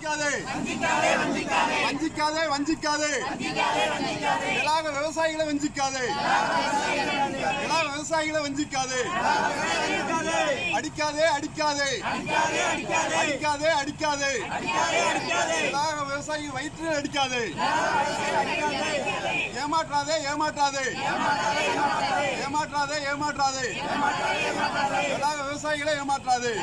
வஞ்சிக்காதே வஞ்சிக்காதே வஞ்சிக்காதே இலாக விவசாயிகளை வஞ்சிக்காதே இலாக விவசாயிகளை வஞ்சிக்காதே அடிக்காதே அடிக்காதே அடிக்காதே அடிக்காதே இலாக விவசாயி வயிற்று அடிக்காதே ஏமாற்றாதே ஏமாற்றாதே ஏமாற்றாதே ஏமாற்றாதே இலாக விவசாயிகளை ஏமாற்றாதே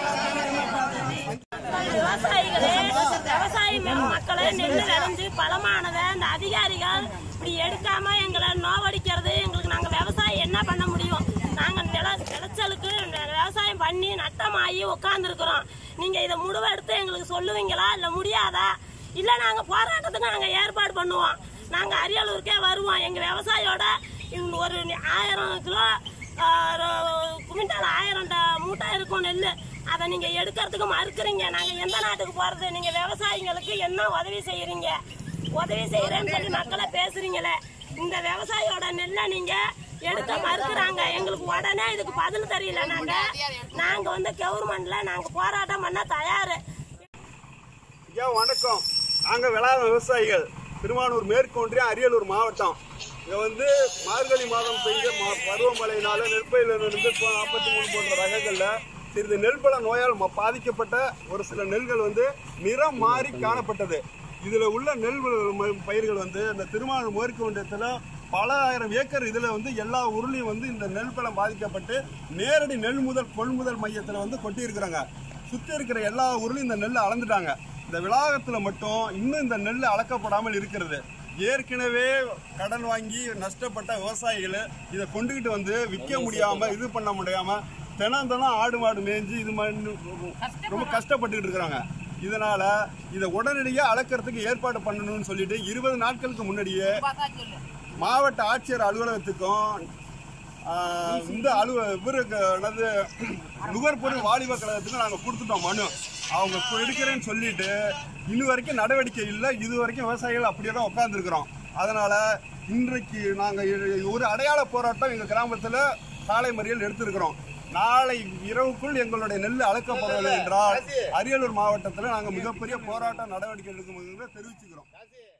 விவசாயிகளே விவசாயி ம- மக்களே நெல் விளைஞ்சு பலமானதை இந்த அதிகாரிகள் இப்படி எடுக்காம எங்களை நோவடிக்கிறது எங்களுக்கு நாங்க விவசாயம் என்ன பண்ண முடியும் நாங்க விளை விளைச்சலுக்கு ந- விவசாயம் பண்ணி நட்டமாகி உட்காந்துருக்குறோம் நீங்க இதை முடிவெடுத்து எங்களுக்கு சொல்லுவீங்களா இல்ல முடியாதா இல்ல நாங்க போராட்டத்துக்கு நாங்க ஏற்பாடு பண்ணுவோம் நாங்க அரியலூருக்கே வருவோம் எங்க விவசாயியோட இந்த ஒரு ஆயிரம் கிலோ குமிண்டால் ஆயிரம் ட- மூட்டை இருக்கும் நெல் அதை நீங்க எடுக்கிறதுக்கு மறுக்கிறீங்க நாங்க எந்த நாட்டுக்கு போறது நீங்க விவசாயிங்களுக்கு என்ன உதவி செய்யறீங்க உதவி செய்யறேன்னு சொல்லி மக்களை பேசுறீங்களே இந்த விவசாயியோட நெல்லை நீங்க எடுக்க மறுக்கிறாங்க எங்களுக்கு உடனே இதுக்கு பதில் தெரியல நாங்க நாங்க வந்து கவர்மெண்ட்ல நாங்க போராட்டம் பண்ண தயாரு ஐயா வணக்கம் நாங்கள் விளாத விவசாயிகள் திருவானூர் மேற்கு ஒன்றியம் அரியலூர் மாவட்டம் இங்க வந்து மார்கழி மாதம் பெய்த ம- பருவமழையினால நெற்பயிலிருந்து இப்போ நாற்பத்தி மூணு போன்ற ரகங்கள்ல சிறிது நெல்பல நோயால் ம- பாதிக்கப்பட்ட ஒரு சில நெல்கள் வந்து நிறம் மாறி காணப்பட்டது இதுல உள்ள நெல் ம- பயிர்கள் வந்து இந்த திருவானூர் மேற்கு ஒன்றியத்துல பல ஆயிரம் ஏக்கர் இதுல வந்து எல்லா ஊர்லயும் வந்து இந்த நெல் பழம் பாதிக்கப்பட்டு நேரடி நெல் முதல் கொள்முதல் மையத்துல வந்து கொட்டி இருக்கிறாங்க சுத்தி இருக்கிற எல்லா ஊர்லயும் இந்த நெல்லை அளந்துட்டாங்க இந்த விளாகத்துல மட்டும் இன்னும் இந்த நெல் அளக்கப்படாமல் இருக்கிறது ஏற்கனவே கடன் வாங்கி நஷ்டப்பட்ட விவசாயிகள் இதை கொண்டுகிட்டு வந்து விற்க முடியாம இது பண்ண முடியாம தினம் தினம் ஆடு மாடு மேய்ஞ்சு இது மாதிரி ரொம்ப கஷ்டப்பட்டுக்கிட்டு இருக்கிறாங்க இதனால இதை உடனடியாக அளக்கிறதுக்கு ஏற்பாடு பண்ணணும்னு சொல்லிட்டு இருபது நாட்களுக்கு முன்னாடியே மாவட்ட ஆட்சியர் அலுவலகத்துக்கும் ஆஹ், இந்த அலுவ இவருக்கு என்னது நுகர்பொருள் வாலிப கழகத்துக்கும் நாங்கள் கொடுத்துட்டோம் மனு அவங்க இப்ப எடுக்கிறேன்னு சொல்லிட்டு இன்ன வரைக்கும் நடவடிக்கை இல்லை இது வரைக்கும் விவசாயிகள் அப்படியே தான் உட்காந்துருக்குறோம் அதனால இன்றைக்கு நாங்கள் ஒரு அடையாள போராட்டம் எங்கள் கிராமத்தில் சாலை மறியல் எடுத்திருக்கிறோம் நாளை இரவுக்குள் எங்களுடைய நெல் அளக்கப்படவில்லை என்றால் அரியலூர் மாவட்டத்தில் நாங்கள் மிகப்பெரிய போராட்ட நடவடிக்கை எடுக்கும் தெரிவிச்சுக்கிறோம்